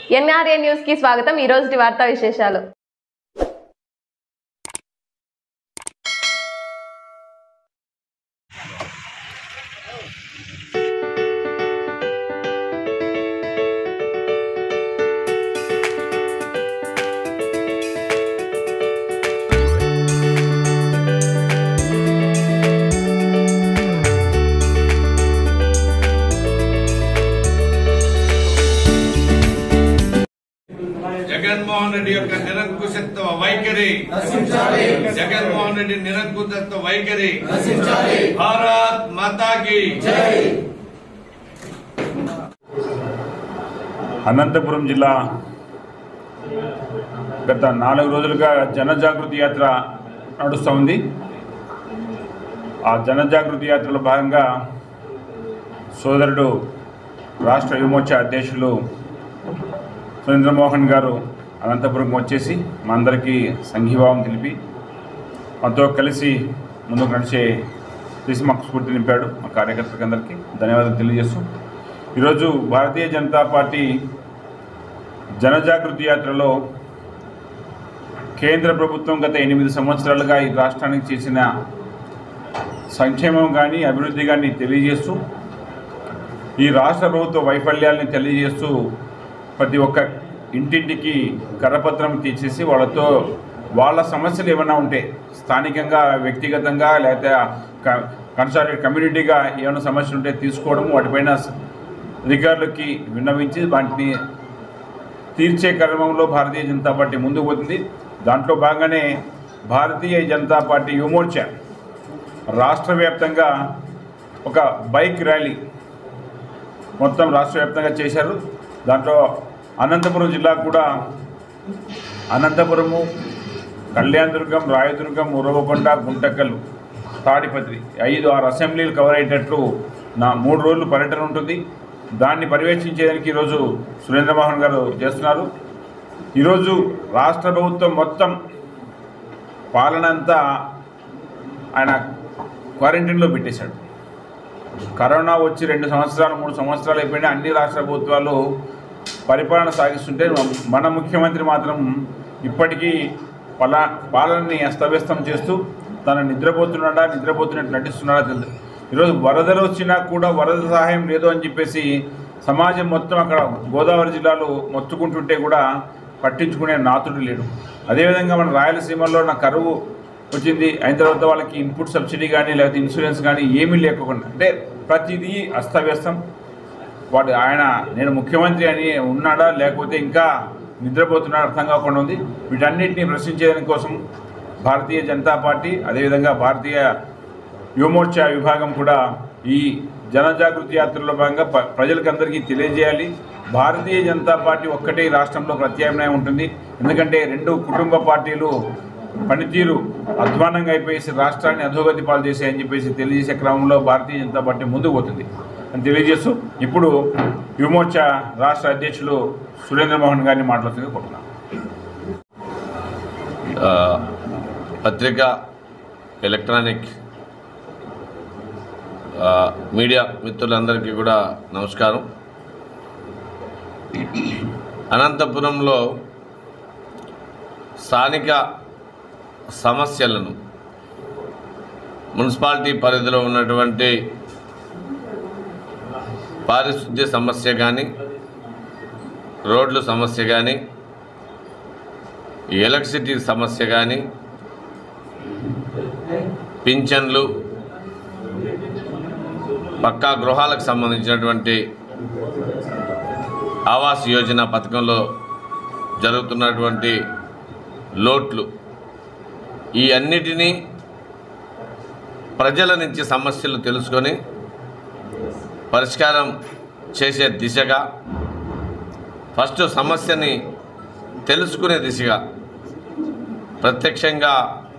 NRA news కి స్వాగతం ఈ రోజుటి వార్తా విశేషాలు జగన్మోహన్ రెడ్డి యొక్క నిరంకుశత్వ వైఖరి జగన్మోహన్ రెడ్డి నిరంకుశత్వ వైఖరి భారత్ మాతాకి అనంతపురం జిల్లా గత నాలుగు రోజులుగా జనజాగృతి యాత్ర నడుస్తూ ఉంది ఆ జనజాగృతి యాత్రలో భాగంగా సోదరుడు రాష్ట్ర యువమోర్చా అధ్యక్షులు సురేంద్రమోహన్ గారు అనంతపురంకి వచ్చేసి మా అందరికీ సంఘీభావం తెలిపి మాతో కలిసి ముందుకు నడిచే చేసి మాకు స్ఫూర్తి నింపాడు మా కార్యకర్తలకు అందరికీ ధన్యవాదాలు తెలియజేస్తూ ఈరోజు భారతీయ జనతా పార్టీ జనజాగృతి యాత్రలో కేంద్ర ప్రభుత్వం గత ఎనిమిది సంవత్సరాలుగా ఈ రాష్ట్రానికి చేసిన సంక్షేమం కానీ అభివృద్ధి కానీ తెలియజేస్తూ ఈ రాష్ట్ర ప్రభుత్వ వైఫల్యాల్ని తెలియజేస్తూ ప్రతి ఒక్క ఇంటింటికి కరపత్రం తీసేసి వాళ్ళతో వాళ్ళ సమస్యలు ఏమైనా ఉంటే స్థానికంగా వ్యక్తిగతంగా లేకపోతే కన్సాలిడేట్ కమ్యూనిటీగా ఏమైనా సమస్యలు ఉంటే తీసుకోవడం వాటిపైన అధికారులకి విన్నవించి వాటిని తీర్చే క్రమంలో భారతీయ జనతా పార్టీ ముందుకు పోతుంది దాంట్లో భాగంగానే భారతీయ జనతా పార్టీ యువమోర్చా రాష్ట్ర వ్యాప్తంగా ఒక బైక్ ర్యాలీ మొత్తం రాష్ట్ర వ్యాప్తంగా చేశారు దాంట్లో అనంతపురం జిల్లా కూడా అనంతపురము కళ్యాణదుర్గం రాయదుర్గం ఉరవకొండ గుంటకల్ తాడిపత్రి ఐదు ఆరు అసెంబ్లీలు కవర్ అయ్యేటట్లు నా మూడు రోజులు పర్యటన ఉంటుంది దాన్ని పర్యవేక్షించేదానికి ఈరోజు సురేంద్రమోహన్ గారు చేస్తున్నారు ఈరోజు రాష్ట్ర ప్రభుత్వం మొత్తం పాలన అంతా ఆయన క్వారంటైన్లో పెట్టేశాడు కరోనా వచ్చి రెండు సంవత్సరాలు మూడు సంవత్సరాలు అయిపోయినా అన్ని రాష్ట్ర ప్రభుత్వాలు పరిపాలన సాగిస్తుంటే మన ముఖ్యమంత్రి మాత్రం ఇప్పటికీ పలా పాలనని అస్తవ్యస్తం చేస్తూ తన నిద్రపోతున్నాడా నిద్రపోతున్నట్టు నటిస్తున్నాడా తెలియదు ఈరోజు వరదలు వచ్చినా కూడా వరద సహాయం లేదు అని చెప్పేసి సమాజం మొత్తం అక్కడ గోదావరి జిల్లాలో మొత్తుకుంటుంటే కూడా పట్టించుకునే నాతుడు లేడు అదేవిధంగా మన రాయలసీమలో నా కరువు వచ్చింది అయిన తర్వాత వాళ్ళకి ఇన్పుట్ సబ్సిడీ కానీ లేకపోతే ఇన్సూరెన్స్ కానీ ఏమీ లేకుండా అంటే ప్రతిదీ అస్తవ్యస్తం వాడు ఆయన నేను ముఖ్యమంత్రి అని ఉన్నాడా లేకపోతే ఇంకా నిద్రపోతున్నాడా అర్థం కాకుండా ఉంది వీటన్నిటిని ప్రశ్నించేదాని కోసం భారతీయ జనతా పార్టీ అదేవిధంగా భారతీయ యువమోర్చా విభాగం కూడా ఈ జనజాగృతి యాత్రలో భాగంగా ప- ప్రజలకందరికీ తెలియజేయాలి భారతీయ జనతా పార్టీ ఒక్కటే ఈ రాష్ట్రంలో ప్రత్యామ్నాయం ఉంటుంది ఎందుకంటే రెండు కుటుంబ పార్టీలు పనితీరు అధ్వానంగా అయిపోయేసి రాష్ట్రాన్ని అధోగతి పాలు చేశాయని చెప్పేసి తెలియజేసే క్రమంలో భారతీయ జనతా పార్టీ ముందుకు పోతుంది అని తెలియజేస్తూ ఇప్పుడు యువమోర్చా రాష్ట్ర అధ్యక్షులు సురేంద్రమోహన్ గారిని మాట్లాడుతుంది కోరుతున్నాను ఆ, పత్రిక ఎలక్ట్రానిక్ ఆ, మీడియా మిత్రులందరికీ కూడా నమస్కారం అనంతపురంలో స్థానిక సమస్యలను మున్సిపాలిటీ పరిధిలో ఉన్నటువంటి పారిశుద్ధ్య సమస్య కానీ రోడ్లు సమస్య కానీ ఎలక్ట్రిసిటీ సమస్య కానీ పింఛన్లు పక్కా గృహాలకు సంబంధించినటువంటి ఆవాస్ యోజన పథకంలో జరుగుతున్నటువంటి లోట్లు ఈ అన్నిటినీ ప్రజల నుంచి సమస్యలు తెలుసుకొని పరిష్కారం చేసే దిశగా ఫస్ట్ సమస్యని తెలుసుకునే దిశగా ప్రత్యక్షంగా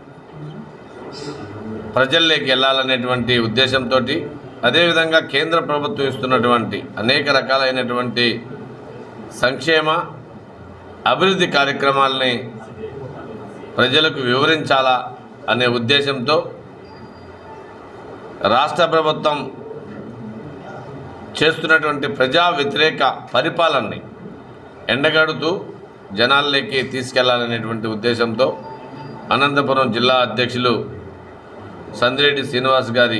ప్రజల్లోకి వెళ్ళాలనేటువంటి ఉద్దేశంతో అదేవిధంగా కేంద్ర ప్రభుత్వం ఇస్తున్నటువంటి అనేక రకాలైనటువంటి సంక్షేమ అభివృద్ధి కార్యక్రమాలని ప్రజలకు వివరించాలా అనే ఉద్దేశంతో రాష్ట్ర ప్రభుత్వం చేస్తున్నటువంటి ప్రజా వ్యతిరేక పరిపాలనని ఎండగడుతూ జనాల్లోకి తీసుకెళ్లాలనేటువంటి ఉద్దేశంతో అనంతపురం జిల్లా అధ్యక్షులు సందిరెడ్డి శ్రీనివాస్ గారి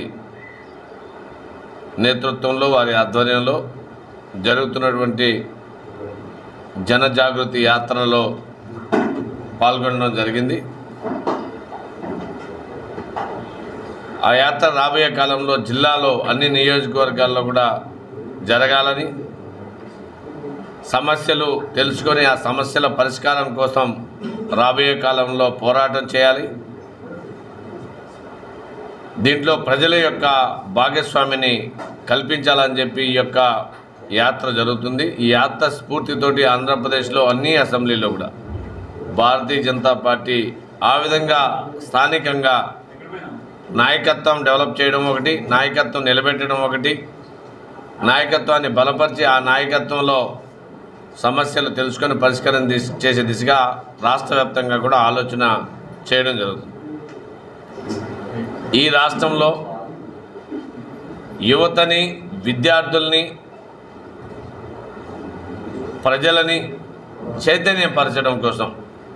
నేతృత్వంలో వారి ఆధ్వర్యంలో జరుగుతున్నటువంటి జనజాగృతి యాత్రలో పాల్గొనడం జరిగింది ఆ యాత్ర రాబోయే కాలంలో జిల్లాలో అన్ని నియోజకవర్గాల్లో కూడా జరగాలని సమస్యలు తెలుసుకొని ఆ సమస్యల పరిష్కారం కోసం రాబోయే కాలంలో పోరాటం చేయాలి దీంట్లో ప్రజల యొక్క భాగస్వామిని కల్పించాలని చెప్పి ఈ యొక్క యాత్ర జరుగుతుంది ఈ యాత్ర స్ఫూర్తితోటి ఆంధ్రప్రదేశ్లో అన్ని అసెంబ్లీలో కూడా భారతీయ జనతా పార్టీ ఆ విధంగా స్థానికంగా నాయకత్వం డెవలప్ చేయడం ఒకటి నాయకత్వం నిలబెట్టడం ఒకటి నాయకత్వాన్ని బలపరిచి ఆ నాయకత్వంలో సమస్యలు తెలుసుకొని పరిష్కారం దిశ చేసే దిశగా రాష్ట్ర వ్యాప్తంగా కూడా ఆలోచన చేయడం జరుగుతుంది ఈ రాష్ట్రంలో యువతని విద్యార్థుల్ని ప్రజలని చైతన్యపరచడం కోసం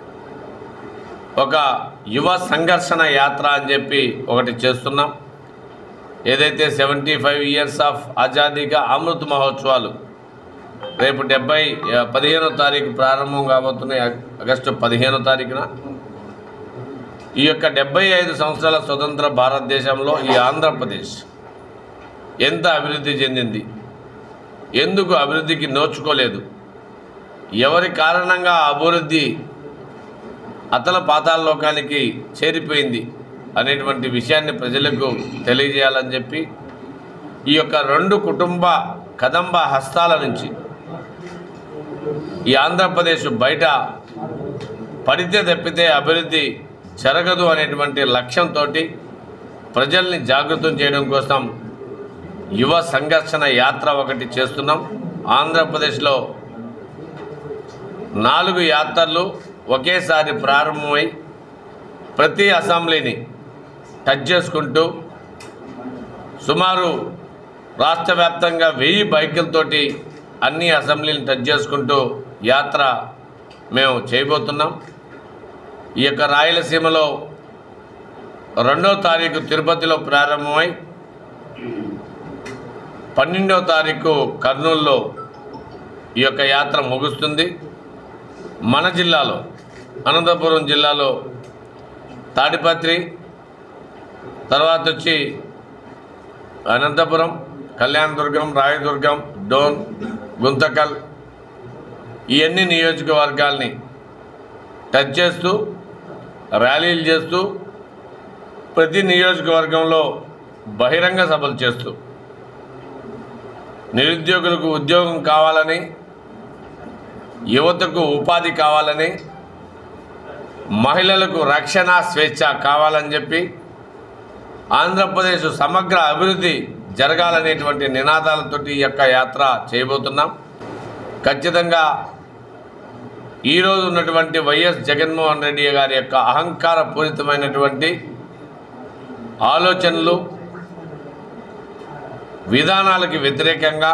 ఒక యువ సంఘర్షణ యాత్ర అని చెప్పి ఒకటి చేస్తున్నాం ఏదైతే సెవెంటీ ఫైవ్ ఇయర్స్ ఆఫ్ ఆజాదీగా అమృత్ మహోత్సవాలు రేపు డెబ్బై పదిహేనో తారీఖు ప్రారంభం కాబోతున్నాయి ఆగస్టు పదిహేనో తారీఖున ఈ యొక్క డెబ్బై ఐదు సంవత్సరాల స్వతంత్ర భారతదేశంలో ఈ ఆంధ్రప్రదేశ్ ఎంత అభివృద్ధి చెందింది ఎందుకు అభివృద్ధికి నోచుకోలేదు ఎవరి కారణంగా ఆ అభివృద్ధి అతల పాతాల లోకానికి చేరిపోయింది అనేటువంటి విషయాన్ని ప్రజలకు తెలియజేయాలని చెప్పి ఈ యొక్క రెండు కుటుంబ కదంబ హస్తాల నుంచి ఈ ఆంధ్రప్రదేశ్ బయట పడితే తప్పితే అభివృద్ధి జరగదు అనేటువంటి లక్ష్యంతో ప్రజల్ని జాగృతం చేయడం కోసం యువ సంఘర్షణ యాత్ర ఒకటి చేస్తున్నాం ఆంధ్రప్రదేశ్లో నాలుగు యాత్రలు ఒకేసారి ప్రారంభమై ప్రతి అసెంబ్లీని టచ్ చేసుకుంటూ సుమారు రాష్ట్ర వ్యాప్తంగా వెయ్యి బైకులతోటి అన్ని అసెంబ్లీని టచ్ చేసుకుంటూ యాత్ర మేము చేయబోతున్నాం ఈ యొక్క రాయలసీమలో రెండో తారీఖు తిరుపతిలో ప్రారంభమై పన్నెండో తారీఖు కర్నూలులో ఈ యొక్క యాత్ర ముగుస్తుంది మన జిల్లాలో అనంతపురం జిల్లాలో తాడిపత్రి తర్వాత వచ్చి అనంతపురం కళ్యాణదుర్గం రాయదుర్గం డోన్ గుంతకల్ ఇవన్నీ నియోజకవర్గాల్ని టచ్ చేస్తూ ర్యాలీలు చేస్తూ ప్రతి నియోజకవర్గంలో బహిరంగ సభలు చేస్తూ నిరుద్యోగులకు ఉద్యోగం కావాలని యువతకు ఉపాధి కావాలని మహిళలకు రక్షణ స్వేచ్ఛ కావాలని చెప్పి ఆంధ్రప్రదేశ్ సమగ్ర అభివృద్ధి జరగాలనేటువంటి నినాదాలతోటి ఈ యొక్క యాత్ర చేయబోతున్నాం ఖచ్చితంగా ఈరోజు ఉన్నటువంటి వైఎస్ జగన్మోహన్ రెడ్డి గారి యొక్క అహంకార పూరితమైనటువంటి ఆలోచనలు విధానాలకి వ్యతిరేకంగా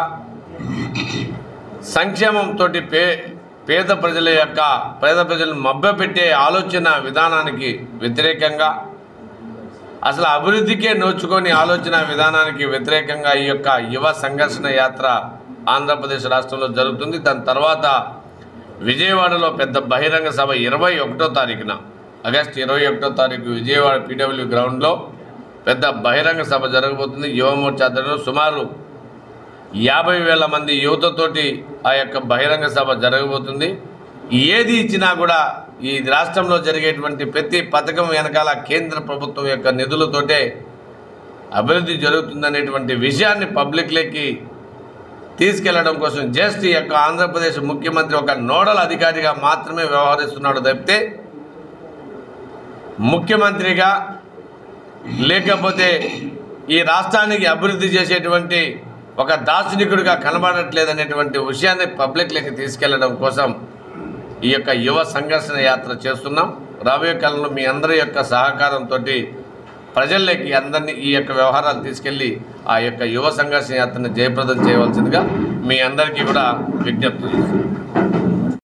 సంక్షేమంతో పే పేద ప్రజల యొక్క పేద ప్రజలను మభ్యపెట్టే ఆలోచన విధానానికి వ్యతిరేకంగా అసలు అభివృద్ధికే నోచుకొని ఆలోచన విధానానికి వ్యతిరేకంగా ఈ యొక్క యువ సంఘర్షణ యాత్ర ఆంధ్రప్రదేశ్ రాష్ట్రంలో జరుగుతుంది దాని తర్వాత విజయవాడలో పెద్ద బహిరంగ సభ ఇరవై ఒకటో తారీఖున ఆగస్టు ఇరవై ఒకటో తారీఖు విజయవాడ పీడబ్ల్యూ గ్రౌండ్లో పెద్ద బహిరంగ సభ జరగబోతుంది యువమోర్చా ఆధ్వర్యంలో సుమారు యాభై వేల మంది యువతతోటి ఆ యొక్క బహిరంగ సభ జరగబోతుంది ఏది ఇచ్చినా కూడా ఈ రాష్ట్రంలో జరిగేటువంటి ప్రతి పథకం వెనకాల కేంద్ర ప్రభుత్వం యొక్క నిధులతోటే అభివృద్ధి జరుగుతుందనేటువంటి విషయాన్ని పబ్లిక్లోకి తీసుకెళ్లడం కోసం జస్ట్ ఈ యొక్క ఆంధ్రప్రదేశ్ ముఖ్యమంత్రి ఒక నోడల్ అధికారిగా మాత్రమే వ్యవహరిస్తున్నాడు తప్పితే ముఖ్యమంత్రిగా లేకపోతే ఈ రాష్ట్రానికి అభివృద్ధి చేసేటువంటి ఒక దార్శనికుడిగా కనబడట్లేదనేటువంటి విషయాన్ని పబ్లిక్లోకి తీసుకెళ్లడం కోసం ఈ యొక్క యువ సంఘర్షణ యాత్ర చేస్తున్నాం రాబోయే కాలంలో మీ అందరి యొక్క సహకారంతో ప్రజల్లోకి అందరినీ ఈ యొక్క వ్యవహారాలు తీసుకెళ్ళి ఆ యొక్క యువ సంఘర్షణ యాత్రను జయప్రదం చేయవలసిందిగా మీ అందరికీ కూడా విజ్ఞప్తి చేస్తున్నాను